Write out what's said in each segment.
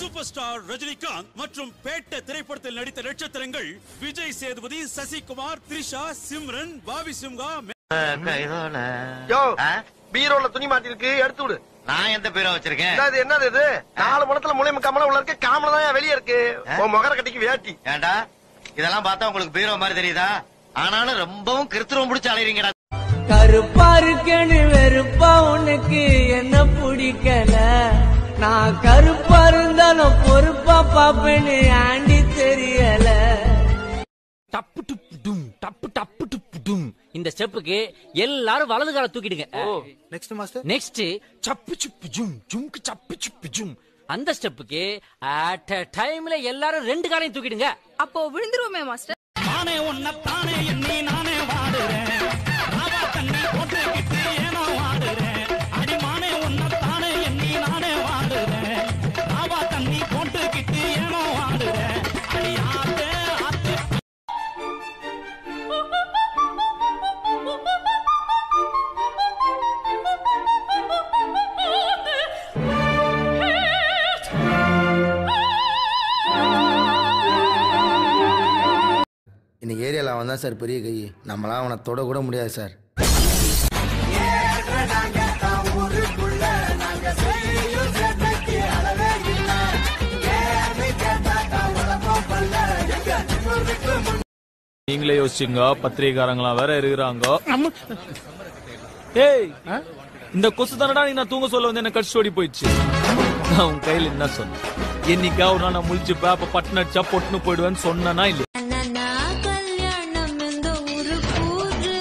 Super star Rajinikanth மற்றும் பேட்ட திரைப்படத்தில் நடித்த நட்சத்திரங்கள் விஜய் சேதுபதி சசிகுமார் த்ரிஷா சிம்ரன் பாபி சிம்ஹா யோ பீரோல துணி மாட்டிருக்கு எடுத்து விடு நான் எந்த பேரை வச்சிருக்கேன் என்னது என்னது இது நாலு முடத்துல முளைய கமல உள்ள இருக்கு காமல தான் வெளிய இருக்கு உன் முகர கட்டிக்கு வேட்டி ஏண்டா இதெல்லாம் பார்த்தா உங்களுக்கு பீரோ மாதிரி தெரியுதா ஆனாலும் ரொம்பவும் கிருத்துவம் பிடிச்சு அலைவீங்கடா கருப்பா இருக்கேன்னு வெறுப்பா உனக்கு என்ன பிடிக்கல நான் கருப்பா இருந்தாலும் பொறுப்பா பாப்பேன்னு ஆண்டி தெரியல டப்பு டுப்பு டும் டப்பு டப்பு டுப்பு டும் இந்த ஸ்டெப்புக்கு எல்லாரும் வலது கால தூக்கிடுங்க நெக்ஸ்ட் மாஸ்டர் நெக்ஸ்ட் சப்பு சுப்பு ஜும் ஜும்க்கு சப்பு சுப்பு ஜும் அந்த ஸ்டெப்புக்கு அட் அ டைம்ல எல்லாரும் ரெண்டு காலையும் தூக்கிடுங்க அப்போ விழுந்துருவோமே மாஸ்டர் நானே உன்னை தானே எண்ணி நானே வாடுறேன் ராவா தண்ணி போட்டுக்கிட்டு ஏனோ வாடுறேன் அடிமானே உன்னை தானே எண்ணி நானே வாடுறேன் ராவா தண்ணி போட்டுக்கிட்டு ஏனோ வாடுறேன் அடி ஆத்தே ஆத்தே இன்னைக்கு ஏரியாவில் அவன் தான் சார் பெரிய கை நம்மளாம் அவனை தொட கூட முடியாது சார் நீங்களே யோசிச்சுங்க பத்திரிகாரங்களாம் வேற இருக்கிறாங்க ஏய் இந்த கொசு தானடா நீ நான் தூங்க சொல்ல வந்து என்ன கடிச்சு ஓடி போயிடுச்சு நான் உன் கையில என்ன சொன்னேன் என்னைக்கா ஒரு நாள் நான் முழிச்சு அப்ப பட்டு அடிச்சா பொட்டுன்னு போயிடுவேன்னு சொன்னனா இல்லையா கல்யாணம் இந்த ஒரு கூறு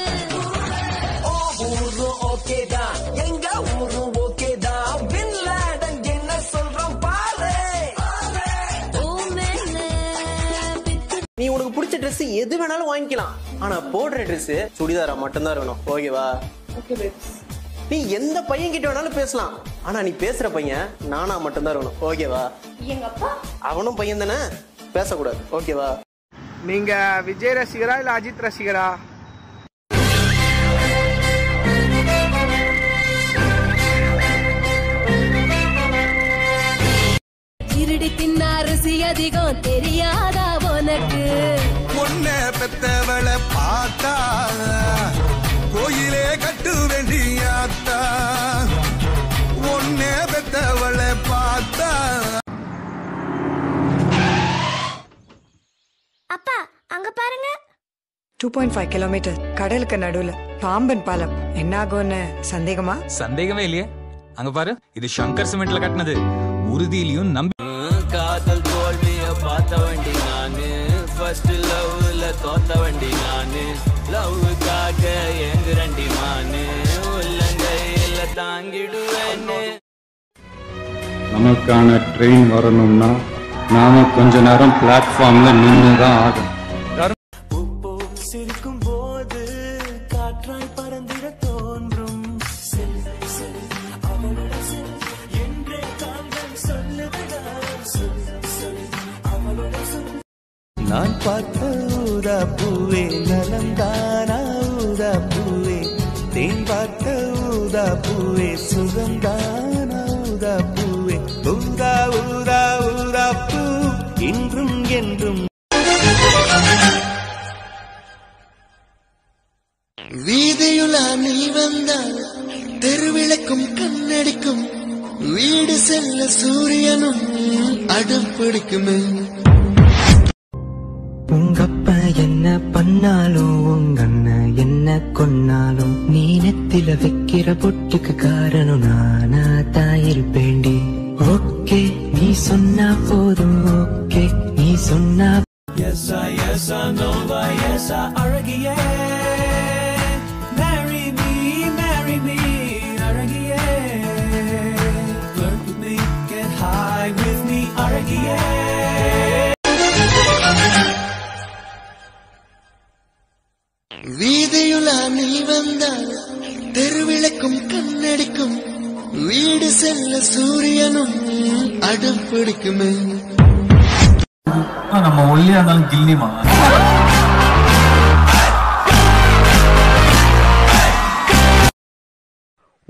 ஊரு ஓகேதா எங்க ஊரு ஓகேதா பின்லாடன் என்ன சொல்றான் பாரு ஓ மேலே நீ உனக்கு பிடிச்ச Dress எது வேணாலும் வாங்கிக்கலாம் ஆனா போடுற Dress சுடிதாரா மட்டும்தான் இருக்கணும் ஓகேவா நீ எந்த பையன் கிட்ட வேணாலும் பேசலாம் ஆனா நீ பேசுற பையன் நானா மட்டும்தான் இருக்கணும் ஓகேவா எங்க அப்பா அவனும் பையன் தானே பேசக்கூடாது ஓகேவா நீங்க விஜய் ரசிகரா இல்ல அஜித் ரசிகரா திருடி தின்ன அரிசி அதிகம் தெரியாதா உனக்கு பொண்ண பெத்தவளை பார்த்தா கோயிலே கட்டு வேண்டியாத்தா ஒன்னே பெத்தவளை பார்த்தா அப்பா அங்க பாருங்க டூ பாயிண்ட் ஃபைவ் கிலோமீட்டர் கடலுக்கு நடுவுல பாம்பன் பாலம் என்ன ஆகும்னு சந்தேகமா சந்தேகமே இல்லையே அங்க பாரு இது சங்கர் சிமெண்ட்ல கட்டினது உறுதியிலையும் நம்பி காதல் தோல்விய பார்த்த வண்டி நானு ஃபர்ஸ்ட் லவ்ல தோத்த வண்டி நானு லவ்வுக்காக எங்குரண்டி மானு உள்ளங்கையில தாங்கிடுவேன்னு நமக்கான ட்ரெயின் வரணும்னா நாம கொஞ்ச நேரம் பிளாட்ஃபார்ம்ல நின்று தான் ஆகணும் உப்போ சிரிக்கும் போது காற்றாய் பறந்திட தோன்றும் செல் செல் அவளோட செல் என்றே கால்கள் சொல்லுதடா சொல் சொல் அவளோட சொல் நான் பார்த்த ஊதா பூவே நலந்தானா ஊதா பூவே தேன் பார்த்த ஊதா பூவே சுகந்தானா ஊதா பூவே ஊதா ஊதா ஊதா பூ இன்றும் என்றும் வீதியுலா நீ வந்தால் தெருவிளக்கும் கண்ணடிக்கும் வீடு செல்ல சூரியனும் அடம் பிடிக்குமே உங்கப்பா என்ன பண்ணாலும் உங்க அண்ணன் என்ன கொன்னாலும் நீ நெத்தில வைக்கிற பொட்டுக்கு காரணம் நானா தான் இருப்பேண்டி ஓகே நீ சொன்னா போதும் ஓகே நீ சொன்னா எஸ்ஸா எஸ்ஸா Noah எஸ்ஸா அழகியே Marry me, marry me, அழகியே Flirt with me, get high with me, அழகியே வீதியுலா நீ வந்தால் தெருவிளக்கும் கண்ணடிக்கும் வீடு செல்ல சூரியனும் அடம் பிடிக்குமே நம்ம ஒல்லியா இருந்தாலும் கில்லிமா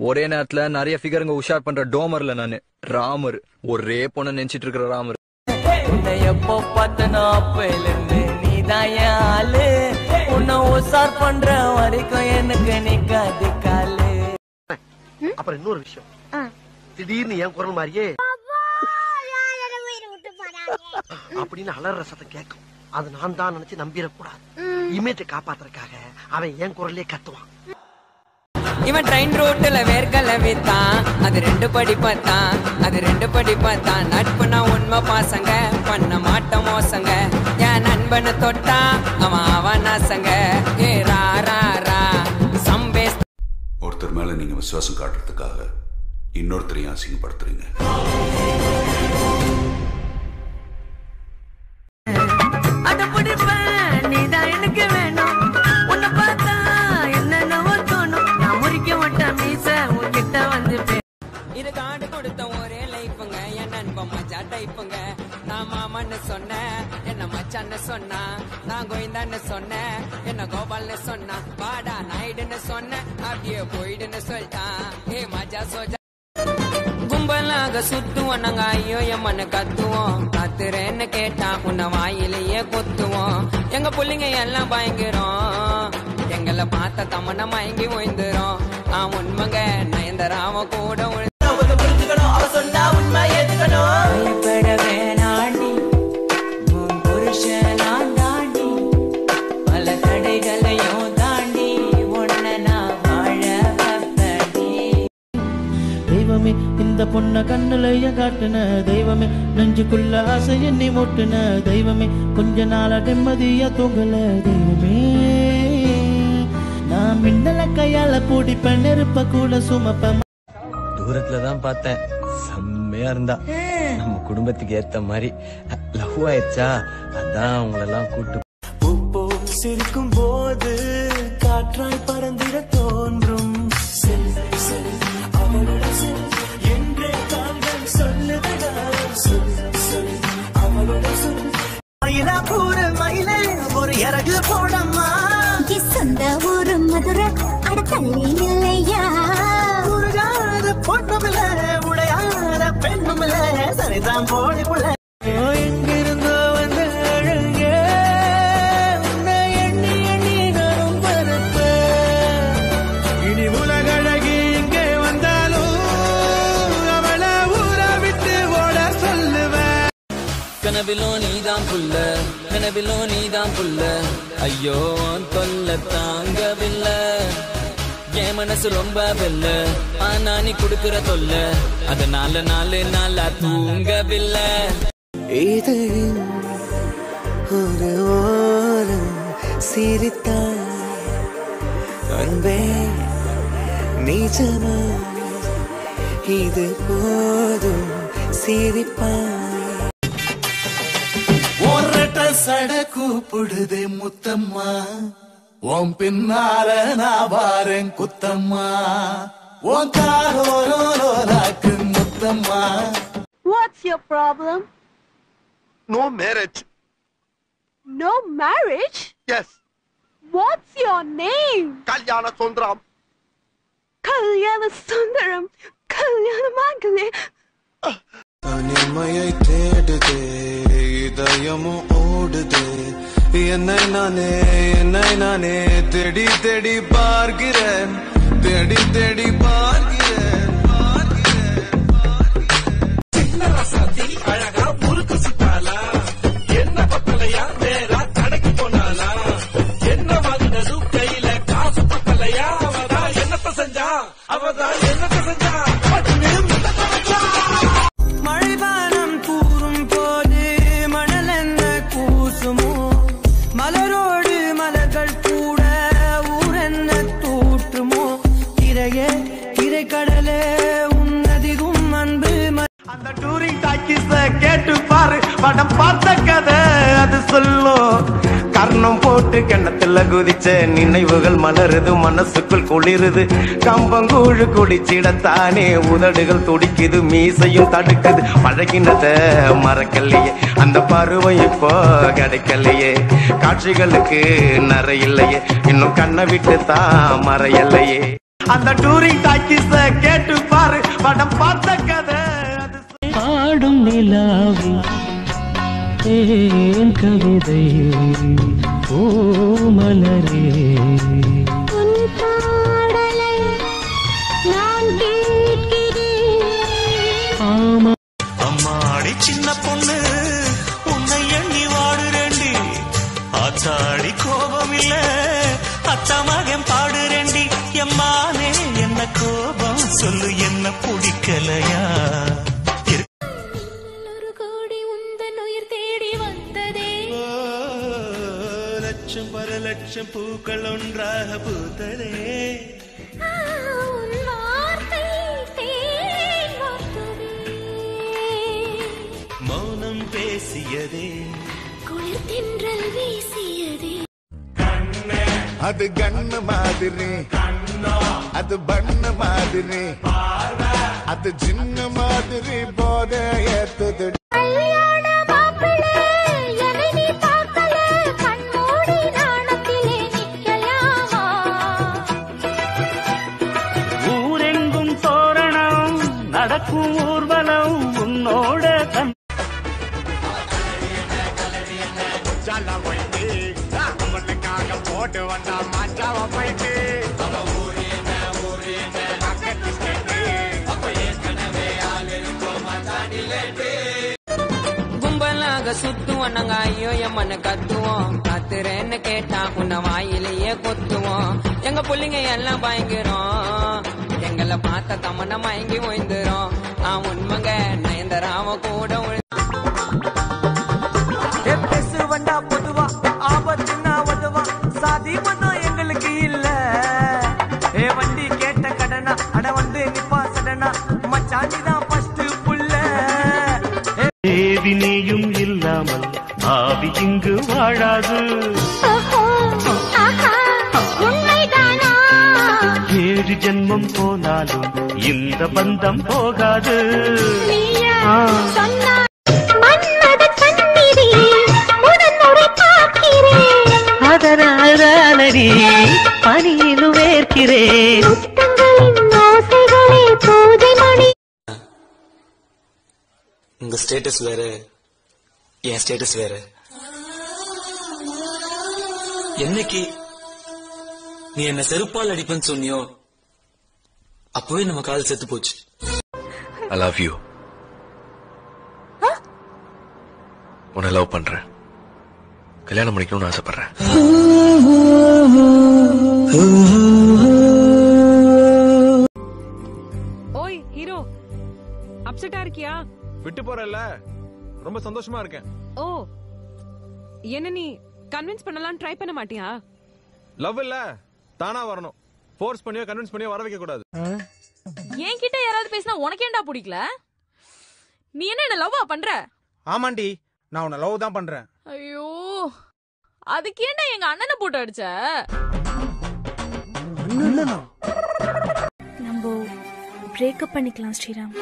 ஒரே நேரத்துல நிறைய ஃபிகருங்க உஷார் பண்ற டோமர்ல நானு ராமர் ஒரே பொண்ணு நினைச்சிட்டு இருக்கிற ராமர் உன்னை எப்போ பார்த்தனோ அப்பையில இருந்து நீதான் என் ஆளு உன்னை உசார் பண்ற வரைக்கும் எனக்கு நிக்காது காலு அப்புறம் இன்னொரு விஷயம் திடீர்னு என் குரல் மாதிரியே அப்படின்னு அலற சத்தம் கேட்கும் அது நான் தான் நினைச்சு நம்பிடக்கூடாது இமேஜை காப்பாத்துறதுக்காக அவன் என் குரலே கத்துவான் இவன் ட்ரெயின் ரோட்டுல வேர்க்கல வித்தான் அது ரெண்டு படி பார்த்தான் அது ரெண்டு படி பார்த்தான் நட்புனா உண்மை பாசங்க பண்ண மாட்டோம் மோசங்க என் நண்பனை தொட்டா அவன் அவன் நாசங்க ஏ ரா ரா ரா சம்பேஸ் ஒருத்தர் மேல நீங்க விசுவாசம் காட்டுறதுக்காக இன்னொருத்தரையும் அசிங்கப்படுத்துறீங்க அட பிடிப்பேன் நீதான் எனக்கு வேணும் உன்னை பார்த்தா என்னென்னவோ தோணும் நான் முறிக்க மாட்டேன் மீச உன்கிட்ட வந்து பே- இது காடு கொடுத்த ஒரே லைஃபுங்க என் நண்பன் மச்சா டைப்புங்க நான் மாமன்னு சொன்னேன் என்ன மச்சான்னு சொன்னா நான் கோவிந்தான்னு சொன்னேன் என்ன கோபால்னு சொன்னா வாடா நாயுடுன்னு சொன்னேன் அப்படியே போயிடுன்னு சொல்லிட்டான் ஏ மஜா சோஜா கும்பலாக சுத்துவோம் நாங்க ஐயோ எம்மன்னு கத்துவோம் கத்துறேன்னு கேட்டா உன்னை வாயிலேயே குத்துவோம் எங்க புள்ளைங்க எல்லாம் பயங்கரம் எங்களை பார்த்த தமன மயங்கி ஓய்ந்துரும் நான் உண்மைங்க நயந்தராம கூட பயப்பட வேணாண்டி உன் புருஷன் நான் தாண்டி பல தடைகளையும் தாண்டி உன்னை நான் வாழ வைப்பேன்டி தெய்வமே இந்த பொண்ண கண்ணுலைய காட்டுன தெய்வமே நெஞ்சுக்குள்ள ஆசை எண்ணி முட்டுன தெய்வமே கொஞ்ச நாள நிம்மதியா தூங்கல தெய்வமே நான் மின்னல கையால பிடிப்பேன் நெருப்ப கூட சுமப்ப தூரத்துல தான் பார்த்தேன் செம்மையா இருந்தா நம்ம குடும்பத்துக்கு ஏத்த மாதிரி லவ் ஆயிடுச்சா அதான் அவங்களெல்லாம் கூட்டு சிரிக்கும் போது காற்றாய் பறந்திட தோன்றும் செல் செல் அவளோட செல் என்றே கால்கள் சொல்லுதடா சொல் சொல் அவளோட சொல் மயிலாப்பூர் மயிலே ஒரு இறகு போடம்மா சொந்த ஊரு மதுரை அட தள்ளி இல்லையா உருகாத பொண்ணுமில்ல உடையாத பெண்ணுமில்ல சரிதான் போடி புள்ள எங்கிருந்தோ வந்த அழகே உன்னை எண்ணி எண்ணி நானும் பரப்பேன் இனி உலகழகி இங்கே வந்தாலும் அவளை ஊற விட்டு ஓட சொல்லுவேன் கனவிலோ நீதான் புல்ல கனவிலோ நீதான் புல்ல ஐயோ உன் தொல்ல தாங்கவில்லை என் மனசு ரொம்ப வெல்ல ஆனா நீ குடுக்கிற தொல்ல அதனால நாலு நாளா தூங்கவில்லை இது ஒரு ஓரம் சிரித்தாய் அன்பே நிஜமா இது போதும் சிரிப்பாய் ஒரட்ட சட கூப்பிடுதே முத்தம்மா உன் பின்னால நான் வாரேன் குத்தம்மா உன் காரோரோராக்கு முத்தம்மா What's your problem? No marriage No marriage? Yes What's your name? கல்யாண Sundaram Kalyana Sundaram. Kalyana Mangale. தனிமையை தேடுதே இதயமும் ஓடுதே என்னை நானே என்னை நானே தேடி தேடி பார்க்கிறேன் தேடி தேடி பார்க்கிறேன் அழகா முறுக்கு சுட்டாளா என்ன பத்தலையா நேரா கடைக்கு போனாளா என்ன வாங்கினதும் கையில காசு பத்தலையா அவதான் என்னத்த செஞ்சா அவதான் என்னத்த செஞ்சா பட்டுன்னு முத்தத்தை வச்சா. மழைவானம் கூறும் போது மணல் என்ன கூசுமோ மலரோடு மலர்கள் கூட ஊரென்ன தூற்றுமோ திரையே திரைக்கடலே உன்னதிகும் அன்பு அந்த டூரிங் டாக்கிஸ கேட்டு பாரு படம் பார்த்த கதை அது சொல்லும் கர்ணம் போட்டு கிணத்துல குதிச்ச நினைவுகள் மலருது மனசுக்குள் குளிருது கம்பங்கூழு குடிச்சிடத்தானே உதடுகள் துடிக்குது மீசையும் தடுக்குது பழகினத மறக்கலையே அந்த பருவம் இப்போ கிடைக்கலையே காட்சிகளுக்கு நிறையில்லையே இன்னும் கண்ணை விட்டு தான் மறையலையே அந்த டூரிங் டாக்கிஸ கேட்டு பாரு படம் பார்த்த கதை பாடும் நிலாவே ஏன் கவிதை ஓ மலரே உன் பாடலை நான் கேட்கிறேன் ஆமா அம்மாடி சின்ன பொண்ணு உன்னை எண்ணி வாடுறேண்டி ஆத்தாடி கோபம் இல்ல அத்தா மகன் பாடுறேண்டி எம்மானே என்ன கோபம் சொல்லு என்ன பிடிக்கலையா ஒரு கோடி உந்தன் உயிர் தேடி வந்ததே லட்சம் பல லட்சம் பூக்கள் ஒன்றாக பூத்ததே ஆ, உன் வார்த்தை தேன் வார்த்ததே மௌனம் பேசியதே குளிர் தென்றல் வீசியதே அது கண்ணு மாதிரி அது பண்ண மாதிரி அது சின்ன மாதிரி போத ஏத்துது கல்யாண மாப்பிள்ளை என்னை நீ பார்க்கல கண்மூடி நாணத்திலே நிக்கலாமா ஊரெங்கும் தோரணம் நடக்கும் ஊர்வலம் உன்னோட கண் போட்டு வந்தா மாச்சாவ போயிட்டு கும்பலாக சுத்துவோம் நாங்க ஐயோ எம்மன்னு கத்துவோம் கத்துறேன்னு கேட்டா உன்னை வாயிலேயே கொத்துவோம் எங்க புள்ளைங்க எல்லாம் பயங்கிறோம் எங்களை பார்த்த தமன மயங்கி ஓய்ந்துரும் ஆ உண்மைங்க நயந்தராம கூட உழு- பேசுவண்டா பொதுவா ஆபத்துன்னா உதவா சாதி மன்னம் எங்களுக்கு இல்ல ஏ வண்டி கேட்ட கடனா அட வந்து நிப்பா சடனா மச்சாண்டி தான் ஃபர்ஸ்ட் புள்ள தேவி நீயும் இல்லாமல் ஆவி இங்கு வாழாது ஓஹோ ஆஹா உண்மைதானா ஏழு ஜென்மம் போனாலும் இந்த பந்தம் போகாது நீயா ஆ. சொன்னா மன்மத கண்ணிரே முதன் முறை பார்க்கிறேன் அதனாலடி பனியிலும் வேர்க்கிறேன் முத்தங்களின் ஓசைகளே பூஜை மணி உங்க ஸ்டேட்டஸ் வேற என் ஸ்டேட்டஸ் வேற என்னைக்கு நீ என்ன செருப்பால் அடிப்பேன்னு சொன்னியோ அப்பவே நம்ம கால் செத்து போச்சு ஐ லவ் யூ உன்னை லவ் பண்றேன் கல்யாணம் பண்ணிக்கணும்னு ஆசைப்படுறேன் ஓய் ஹீரோ அப்செட்டா இருக்கியா விட்டு போறல்ல ரொம்ப சந்தோஷமா இருக்கேன் ஓ என்ன நீ கன்வின்ஸ் பண்ணலாம் ட்ரை பண்ண மாட்டியா லவ் இல்ல தானா வரணும் ஃபோர்ஸ் பண்ணியோ கன்வின்ஸ் பண்ணியோ வர வைக்க கூடாது என்கிட்ட யாராவது பேசினா உனக்கு ஏன்டா பிடிக்கல நீ என்ன என்ன லவ்வா பண்ற ஆமாண்டி நான் உன்னை லவ் தான் பண்றேன் ஐயோ அதுக்கு ஏன்டா எங்க அண்ணனை போட்டு அடிச்ச நம்ம பிரேக்கப் பண்ணிக்கலாம் ஸ்ரீராம்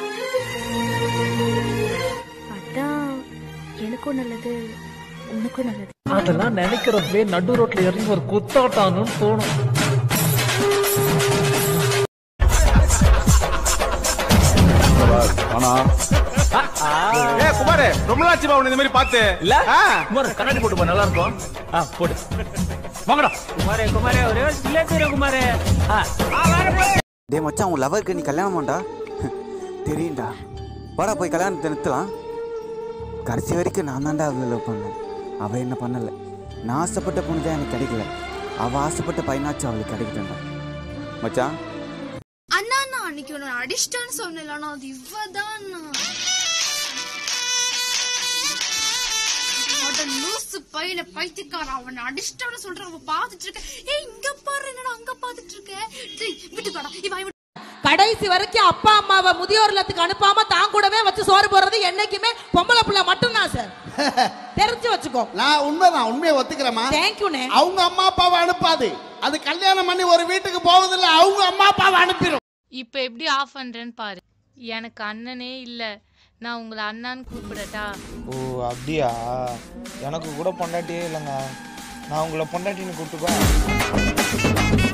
அதான் எனக்கும் நல்லது உனக்கும் நல்லது அதெல்லாம் நினைக்கிறப்பவே நடு ரோட்ல இறங்கி ஒரு குத்தாட்டான்னு தோணும் ஆனா ஏ குமாரே ரொம்ப நாளாச்சு உன்னை இந்த மாதிரி பார்த்து இல்ல குமார் கண்ணாடி போட்டு போ, நல்லா இருக்கும் ஆ போடு வாங்கடா குமாரே குமாரே ஒரே சிலேத்திர குமாரே டேய் மச்சான் உன் லவருக்கு நீ கல்யாணம் பண்ணா தெரியும்டா வாடா போய் கல்யாணத்தை நிறுத்தலாம் கடைசி வரைக்கும் நான் தான்டா அவளை லவ் பண்ணேன் அவள் என்ன பண்ணலை நான் ஆசைப்பட்ட பொண்ணு தான் எனக்கு கிடைக்கல அவள் ஆசைப்பட்ட பையனாச்சும் அவளுக்கு கிடைக்கட்டா மச்சான் அண்ணா நான் அன்னைக்கு உன்னை அடிச்சிட்டான்னு சொன்னேன் அது இவதான் லூசு பையில பைத்தியக்கார அவனை அடிச்சிட்டான்னு சொல்ற அவன் பாத்துட்டு இருக்க ஏய் இங்க பாரு என்னடா அங்க பாத்துட்டு இருக்க டேய் விட்டுக்காடா இவன் இவன் கடைசி வரைக்கும் அப்பா அம்மாவை முதியோர் இல்லத்துக்கு அனுப்பாம தான் கூடவே வச்சு சோறு போடுறது என்னைக்குமே பொம்பளை புள்ள மட்டும்தான் சார் தெரிஞ்சு வச்சுக்கோ நான் உண்மைதான் உண்மையை ஒத்துக்கிறேமா தேங்க்யூண்ணே அவங்க அம்மா அப்பாவை அனுப்பாது அது கல்யாணம் பண்ணி ஒரு வீட்டுக்கு போவதில்ல அவங்க அம்மா அப்பாவை அனுப்பிடும் இப்ப எப்படி ஆஃப் பண்றேன்னு பாரு எனக்கு அண்ணனே இல்ல நான் உங்களை அண்ணான்னு கூப்பிடட்டா ஓ அப்படியா எனக்கு கூட பொண்டாட்டியே இல்லைங்க நான் உங்களை பொண்டாட்டின்னு கூப்பிட்டுப்பேன்